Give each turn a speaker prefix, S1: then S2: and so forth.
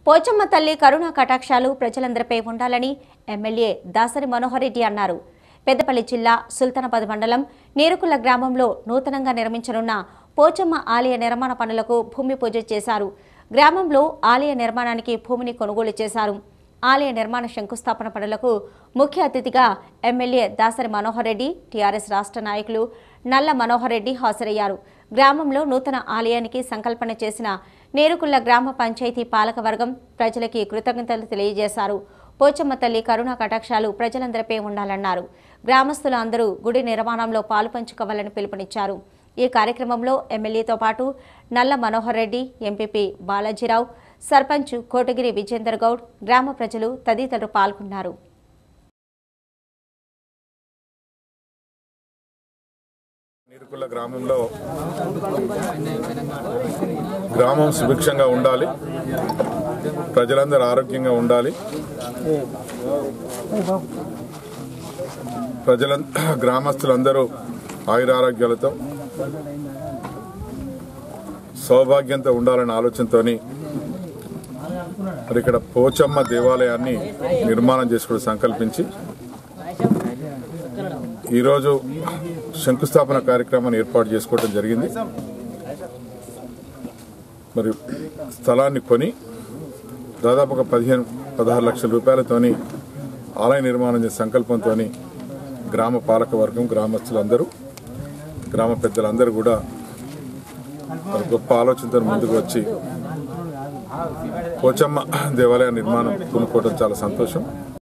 S1: పోచమ్మ తల్లి కరుణా కటాక్షాలు ప్రజలందరిపై ఉండాలని ఎమ్మెల్యే దాసరి మనోహర్ రెడ్డి అన్నారు పెద్దపల్లి జిల్లా సుల్తానాబాద్ మండలం నీరుకుల గ్రామంలో నూతనంగా నిర్మించనున్న పోచమ్మ ఆలయ నిర్మాణ పనులకు భూమి పూజ చేశారు గ్రామంలో ఆలయ నిర్మాణానికి భూమిని కొనుగోలు చేశారు ఆలయ నిర్మాణ శంకుస్థాపన పనులకు ముఖ్య అతిథిగా ఎమ్మెల్యే దాసరి మనోహర్ రెడ్డి టీఆర్ఎస్ రాష్ట్ర నాయకులు నల్ల మనోహర్ రెడ్డి హాజరయ్యారు గ్రామంలో నూతన ఆలయానికి సంకల్పన చేసిన నేరుకుల్ల గ్రామ పంచాయతీ పాలకవర్గం ప్రజలకి కృతజ్ఞతలు తెలియజేశారు పోచమ్మ తల్లి కరుణా కటాక్షాలు ప్రజలందరిపై ఉండాలన్నారు గ్రామస్తులు అందరూ గుడి నిర్మాణంలో పాలు పంచుకోవాలని పిలుపునిచ్చారు ఈ కార్యక్రమంలో ఎమ్మెల్యేతో పాటు నల్ల మనోహర్ రెడ్డి ఎంపీపీ బాలాజీరావు సర్పంచ్ కోటగిరి విజేందర్ గౌడ్ గ్రామ ప్రజలు తదితరులు పాల్గొన్నారు
S2: నీరుకుల్ల గ్రామంలో గ్రామం సుభిక్షంగా ఉండాలి ప్రజలందరూ ఆరోగ్యంగా ఉండాలి ప్రజల గ్రామస్తులందరూ ఆయురారోగ్యాలతో సౌభాగ్యంతో ఉండాలనే ఆలోచనతోని మరి ఇక్కడ పోచమ్మ దేవాలయాన్ని నిర్మాణం చేసుకోవడం సంకల్పించి ఈరోజు శంకుస్థాపన కార్యక్రమాన్ని ఏర్పాటు చేసుకోవడం జరిగింది మరి స్థలాన్ని కొని దాదాపు ఒక పదిహేను పదహారు లక్షల రూపాయలతోని ఆలయ నిర్మాణం చేసే సంకల్పంతో గ్రామ పాలక వర్గం గ్రామస్తులందరూ గ్రామ పెద్దలందరూ కూడా మరి గొప్ప ఆలోచనతో ముందుకు వచ్చి పోచమ్మ దేవాలయ నిర్మాణం కొనుక్కోవడం చాలా సంతోషం